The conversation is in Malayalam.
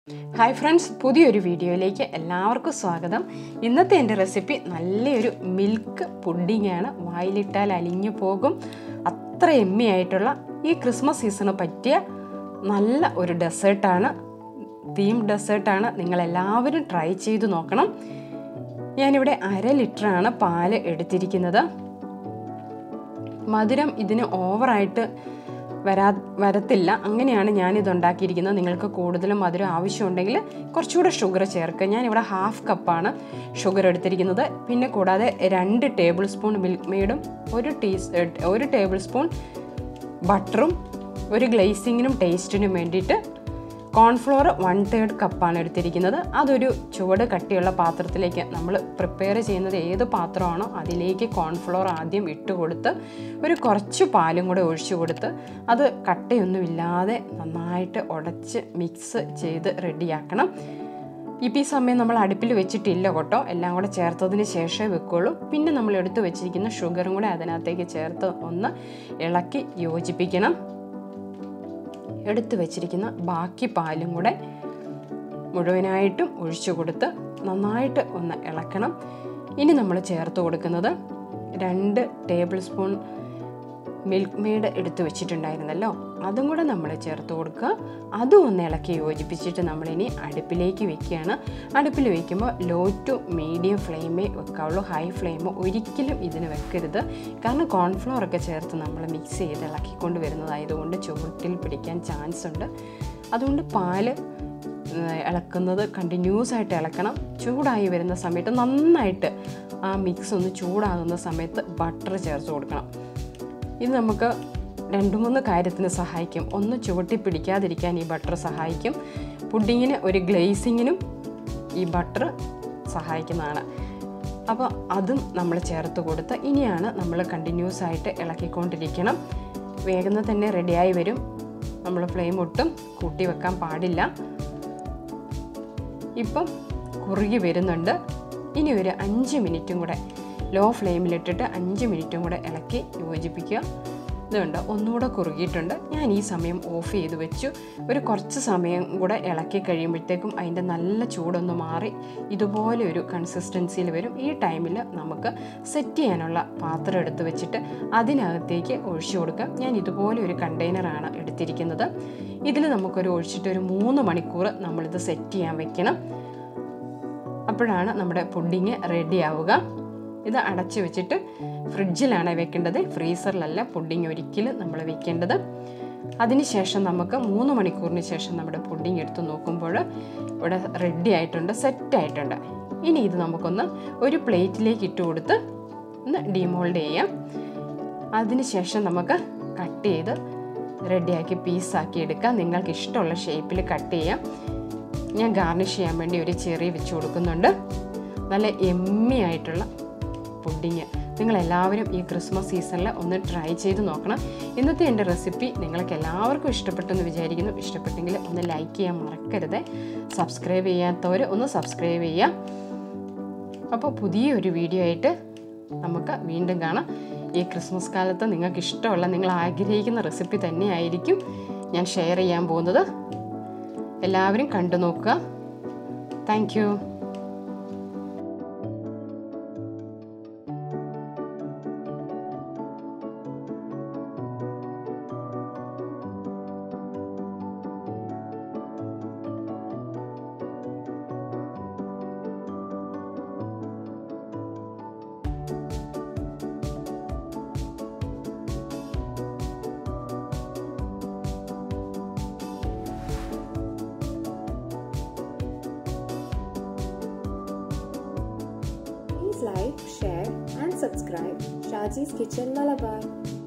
ഹായ് ഫ്രണ്ട്സ് പുതിയൊരു വീഡിയോയിലേക്ക് എല്ലാവർക്കും സ്വാഗതം ഇന്നത്തെ എൻ്റെ റെസിപ്പി നല്ലൊരു മിൽക്ക് പുഡിംഗ് ആണ് വായിലിട്ടാൽ അലിഞ്ഞു പോകും അത്ര എമ്മി ആയിട്ടുള്ള ഈ ക്രിസ്മസ് സീസണ് പറ്റിയ നല്ല ഒരു ഡെസേർട്ടാണ് തീം ഡെസേർട്ടാണ് നിങ്ങളെല്ലാവരും ട്രൈ ചെയ്ത് നോക്കണം ഞാനിവിടെ അര ലിറ്ററാണ് പാല് എടുത്തിരിക്കുന്നത് മധുരം ഇതിന് ഓവറായിട്ട് വരാ വരത്തില്ല അങ്ങനെയാണ് ഞാനിത് ഉണ്ടാക്കിയിരിക്കുന്നത് നിങ്ങൾക്ക് കൂടുതലും മധുരം ആവശ്യമുണ്ടെങ്കിൽ കുറച്ചുകൂടെ ഷുഗർ ചേർക്കുക ഞാനിവിടെ ഹാഫ് കപ്പാണ് ഷുഗർ എടുത്തിരിക്കുന്നത് പിന്നെ കൂടാതെ രണ്ട് ടേബിൾ സ്പൂൺ മിൽക്ക് മെയ്ഡും ഒരു ടീ ഒരു ടേബിൾ സ്പൂൺ ബട്ടറും ഒരു ഗ്ലേസിങ്ങിനും ടേസ്റ്റിനും വേണ്ടിയിട്ട് കോൺഫ്ലോർ വൺ തേർഡ് കപ്പാണ് എടുത്തിരിക്കുന്നത് അതൊരു ചുവട് കട്ടിയുള്ള പാത്രത്തിലേക്ക് നമ്മൾ പ്രിപ്പയർ ചെയ്യുന്നത് ഏത് പാത്രമാണോ അതിലേക്ക് കോൺഫ്ലോർ ആദ്യം ഇട്ട് കൊടുത്ത് ഒരു കുറച്ച് പാലും കൂടെ ഒഴിച്ചു കൊടുത്ത് അത് കട്ടയൊന്നുമില്ലാതെ നന്നായിട്ട് ഉടച്ച് മിക്സ് ചെയ്ത് റെഡിയാക്കണം ഇപ്പം ഈ സമയം നമ്മൾ അടുപ്പിൽ വെച്ചിട്ടില്ല കേട്ടോ എല്ലാം കൂടെ ചേർത്തതിന് ശേഷമേ വെക്കുള്ളൂ പിന്നെ നമ്മൾ എടുത്തു വെച്ചിരിക്കുന്ന ഷുഗറും കൂടെ അതിനകത്തേക്ക് ചേർത്ത് ഒന്ന് ഇളക്കി യോജിപ്പിക്കണം എടുത്തു വെച്ചിരിക്കുന്ന ബാക്കി പാലും കൂടെ മുഴുവനായിട്ടും ഒഴിച്ചു കൊടുത്ത് നന്നായിട്ട് ഒന്ന് ഇളക്കണം ഇനി നമ്മൾ ചേർത്ത് കൊടുക്കുന്നത് രണ്ട് ടേബിൾ സ്പൂൺ മിൽക്ക് മെയ്ഡ് എടുത്തു വെച്ചിട്ടുണ്ടായിരുന്നല്ലോ അതും കൂടെ നമ്മൾ ചേർത്ത് കൊടുക്കുക അതും ഒന്ന് ഇളക്കി യോജിപ്പിച്ചിട്ട് നമ്മളിനി അടുപ്പിലേക്ക് വെക്കുകയാണ് അടുപ്പിൽ വയ്ക്കുമ്പോൾ ലോ ടു മീഡിയം ഫ്ലെയിമേ വെക്കാവുള്ളൂ ഹൈ ഫ്ലെയിം ഒരിക്കലും ഇതിന് വെക്കരുത് കാരണം കോൺഫ്ലോർ ഒക്കെ ചേർത്ത് നമ്മൾ മിക്സ് ചെയ്ത് ഇളക്കിക്കൊണ്ട് വരുന്നതായതുകൊണ്ട് ചുവട്ടിൽ പിടിക്കാൻ ചാൻസ് ഉണ്ട് അതുകൊണ്ട് പാല് ഇളക്കുന്നത് കണ്ടിന്യൂസ് ആയിട്ട് ഇളക്കണം ചൂടായി വരുന്ന സമയത്ത് നന്നായിട്ട് ആ മിക്സ് ഒന്ന് ചൂടാകുന്ന സമയത്ത് ബട്ടർ ചേർത്ത് കൊടുക്കണം ഇത് നമുക്ക് രണ്ട് മൂന്ന് കാര്യത്തിന് സഹായിക്കും ഒന്ന് ചുവട്ടി പിടിക്കാതിരിക്കാൻ ഈ ബട്ടർ സഹായിക്കും പുഡിങ്ങിന് ഒരു ഗ്ലേസിങ്ങിനും ഈ ബട്ടർ സഹായിക്കുന്നതാണ് അപ്പോൾ അതും നമ്മൾ ചേർത്ത് കൊടുത്ത് ഇനിയാണ് നമ്മൾ കണ്ടിന്യൂസ് ആയിട്ട് ഇളക്കിക്കൊണ്ടിരിക്കണം വേഗം തന്നെ റെഡിയായി വരും നമ്മൾ ഫ്ലെയിം ഒട്ടും കൂട്ടി വെക്കാൻ പാടില്ല ഇപ്പം കുറുകി വരുന്നുണ്ട് ഇനി ഒരു അഞ്ച് മിനിറ്റും കൂടെ ലോ ഫ്ലെയിമിലിട്ടിട്ട് അഞ്ച് മിനിറ്റും കൂടെ ഇളക്കി യോജിപ്പിക്കുക ഇതുണ്ട് ഒന്നുകൂടെ കുറുകിയിട്ടുണ്ട് ഞാൻ ഈ സമയം ഓഫ് ചെയ്ത് വെച്ചു ഒരു കുറച്ച് സമയം കൂടെ ഇളക്കി കഴിയുമ്പോഴത്തേക്കും അതിൻ്റെ നല്ല ചൂടൊന്ന് മാറി ഇതുപോലെ ഒരു കൺസിസ്റ്റൻസിയിൽ വരും ഈ ടൈമിൽ നമുക്ക് സെറ്റ് ചെയ്യാനുള്ള പാത്രം എടുത്ത് വെച്ചിട്ട് അതിനകത്തേക്ക് ഒഴിച്ചു കൊടുക്കാം ഞാൻ ഇതുപോലെ ഒരു കണ്ടെയ്നറാണ് എടുത്തിരിക്കുന്നത് ഇതിൽ നമുക്കൊരു ഒഴിച്ചിട്ട് ഒരു മൂന്ന് മണിക്കൂർ നമ്മളിത് സെറ്റ് ചെയ്യാൻ വെക്കണം അപ്പോഴാണ് നമ്മുടെ പുഡിങ് റെഡി ആവുക ഇത് അടച്ച് വെച്ചിട്ട് ഫ്രിഡ്ജിലാണ് വെക്കേണ്ടത് ഫ്രീസറിലല്ല പുഡിങ് ഒരിക്കലും നമ്മൾ വെക്കേണ്ടത് അതിനുശേഷം നമുക്ക് മൂന്ന് മണിക്കൂറിന് ശേഷം നമ്മുടെ പുഡിങ് എടുത്ത് നോക്കുമ്പോൾ ഇവിടെ റെഡി ആയിട്ടുണ്ട് സെറ്റ് ആയിട്ടുണ്ട് ഇനി ഇത് നമുക്കൊന്ന് ഒരു പ്ലേറ്റിലേക്ക് ഇട്ട് കൊടുത്ത് ഒന്ന് ഡിമോൾഡ് ചെയ്യാം അതിനുശേഷം നമുക്ക് കട്ട് ചെയ്ത് റെഡിയാക്കി പീസാക്കി എടുക്കാം നിങ്ങൾക്ക് ഇഷ്ടമുള്ള ഷേപ്പിൽ കട്ട് ചെയ്യാം ഞാൻ ഗാർണിഷ് ചെയ്യാൻ വേണ്ടി ഒരു ചെറി വെച്ച് കൊടുക്കുന്നുണ്ട് നല്ല എമ്മി ആയിട്ടുള്ള പുഡിങ് നിങ്ങളെല്ലാവരും ഈ ക്രിസ്മസ് സീസണിൽ ഒന്ന് ട്രൈ ചെയ്ത് നോക്കണം ഇന്നത്തെ എൻ്റെ റെസിപ്പി നിങ്ങൾക്ക് എല്ലാവർക്കും ഇഷ്ടപ്പെട്ടെന്ന് വിചാരിക്കുന്നു ഇഷ്ടപ്പെട്ടെങ്കിൽ ഒന്ന് ലൈക്ക് ചെയ്യാൻ മറക്കരുത് സബ്സ്ക്രൈബ് ചെയ്യാത്തവർ ഒന്ന് സബ്സ്ക്രൈബ് ചെയ്യാം അപ്പോൾ പുതിയൊരു വീഡിയോ ആയിട്ട് നമുക്ക് വീണ്ടും കാണാം ഈ ക്രിസ്മസ് കാലത്ത് നിങ്ങൾക്ക് ഇഷ്ടമുള്ള നിങ്ങൾ ആഗ്രഹിക്കുന്ന റെസിപ്പി തന്നെയായിരിക്കും ഞാൻ ഷെയർ ചെയ്യാൻ പോകുന്നത് എല്ലാവരും കണ്ടു നോക്കുക thank you Please like, share and subscribe Shaji's Kitchen Malabar.